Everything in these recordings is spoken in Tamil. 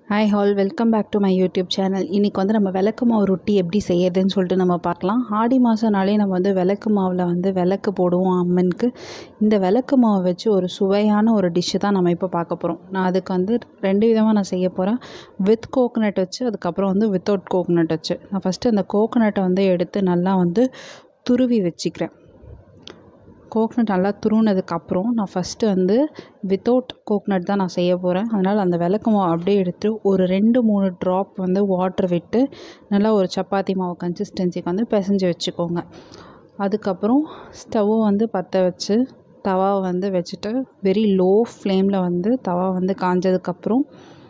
hi all welcome back to my YouTube channel இன்றைக்கி வந்து நம்ம விளக்கு மாவு ரொட்டி எப்படி செய்யறதுன்னு சொல்லிட்டு நம்ம பார்க்கலாம் ஆடி மாதம்னாலே நம்ம வந்து விளக்கு மாவில் வந்து விளக்கு போடுவோம் அம்மனுக்கு இந்த விளக்கு மாவை வச்சு ஒரு சுவையான ஒரு டிஷ்ஷு தான் நம்ம இப்போ பார்க்க போகிறோம் நான் அதுக்கு வந்து ரெண்டு விதமாக நான் செய்ய போகிறேன் வித் கோகனட் வச்சு அதுக்கப்புறம் வந்து வித்தவுட் கோகனட் வச்சு நான் ஃபஸ்ட்டு அந்த கோகனட்டை வந்து எடுத்து நல்லா வந்து துருவி வச்சுக்கிறேன் கோக்னட் நல்லா துருவினதுக்கப்புறம் நான் ஃபஸ்ட்டு வந்து வித்தவுட் கோக்னட் தான் நான் செய்ய போகிறேன் அதனால் அந்த விளக்கு மாவு அப்படியே எடுத்து ஒரு ரெண்டு மூணு ட்ராப் வந்து வாட்டர் விட்டு நல்லா ஒரு சப்பாத்தி மாவு கன்சிஸ்டன்சிக்கு வந்து பிசைஞ்சு வச்சுக்கோங்க அதுக்கப்புறம் ஸ்டவ்வை வந்து பற்ற வச்சு தவா வந்து வச்சுட்டு வெரி லோ ஃப்ளேமில் வந்து தவா வந்து காஞ்சதுக்கப்புறம்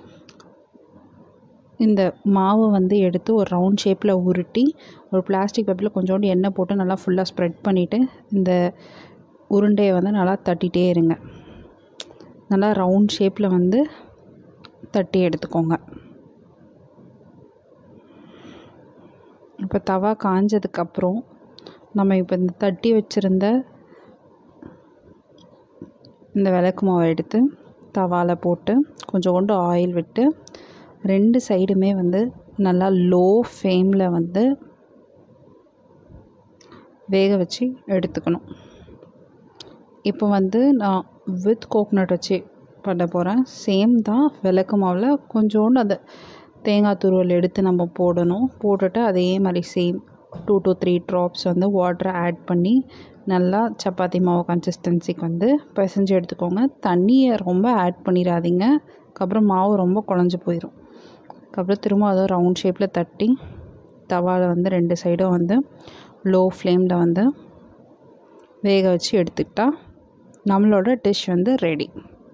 இந்த மாவை வந்து எடுத்து ஒரு ரவுண்ட் ஷேப்பில் உருட்டி ஒரு பிளாஸ்டிக் பேப்பரில் கொஞ்சோண்டு எண்ணெய் போட்டு நல்லா ஃபுல்லாக ஸ்ப்ரெட் பண்ணிவிட்டு இந்த உருண்டையை வந்து நல்லா தட்டிகிட்டே இருங்க நல்லா ரவுண்ட் ஷேப்பில் வந்து தட்டி எடுத்துக்கோங்க இப்போ தவா காஞ்சதுக்கப்புறம் நம்ம இப்போ இந்த தட்டி வச்சுருந்த இந்த விளக்கு மாவை எடுத்து தவாவில் போட்டு கொஞ்சோண்டு ஆயில் விட்டு ரெண்டு சைடுமே வந்து நல்லா லோ ஃப்ளேமில் வந்து வேக வச்சு எடுத்துக்கணும் இப்போ வந்து நான் வித் கோக்னட் வச்சு பண்ண போகிறேன் சேம் தான் விளக்கு மாவில் கொஞ்சோண்டு அந்த தேங்காய் துருவல் எடுத்து நம்ம போடணும் போட்டுட்டு அதே மாதிரி same two to three drops வந்து வாட்டரை ஆட் பண்ணி நல்லா சப்பாத்தி மாவு கன்சிஸ்டன்சிக்கு வந்து பிசைஞ்சு எடுத்துக்கோங்க தண்ணியை ரொம்ப ஆட் பண்ணிடாதீங்க அதுக்கப்புறம் மாவு ரொம்ப குழஞ்சி போயிடும் அதுக்கப்புறம் திரும்ப அதை ரவுண்ட் ஷேப்பில் தட்டி தவாவில் வந்து ரெண்டு சைடும் வந்து லோ ஃப்ளேமில் வந்து வேக வச்சு எடுத்துக்கிட்டா நம்மளோட டிஷ் வந்து ரெடி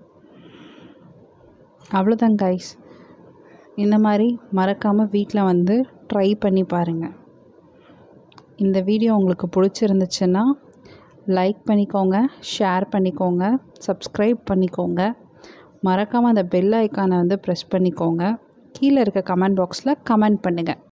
அவ்வளோதான் கைஸ் இந்த மாதிரி மறக்காமல் வீட்டில் வந்து ட்ரை பண்ணி பாருங்கள் இந்த வீடியோ உங்களுக்கு பிடிச்சிருந்துச்சுன்னா லைக் பண்ணிக்கோங்க ஷேர் பண்ணிக்கோங்க சப்ஸ்கிரைப் பண்ணிக்கோங்க மறக்காமல் அந்த பெல் ஐக்கானை வந்து ப்ரெஸ் பண்ணிக்கோங்க கீழே இருக்க கமெண்ட் பாக்ஸில் கமெண்ட் பண்ணுங்கள்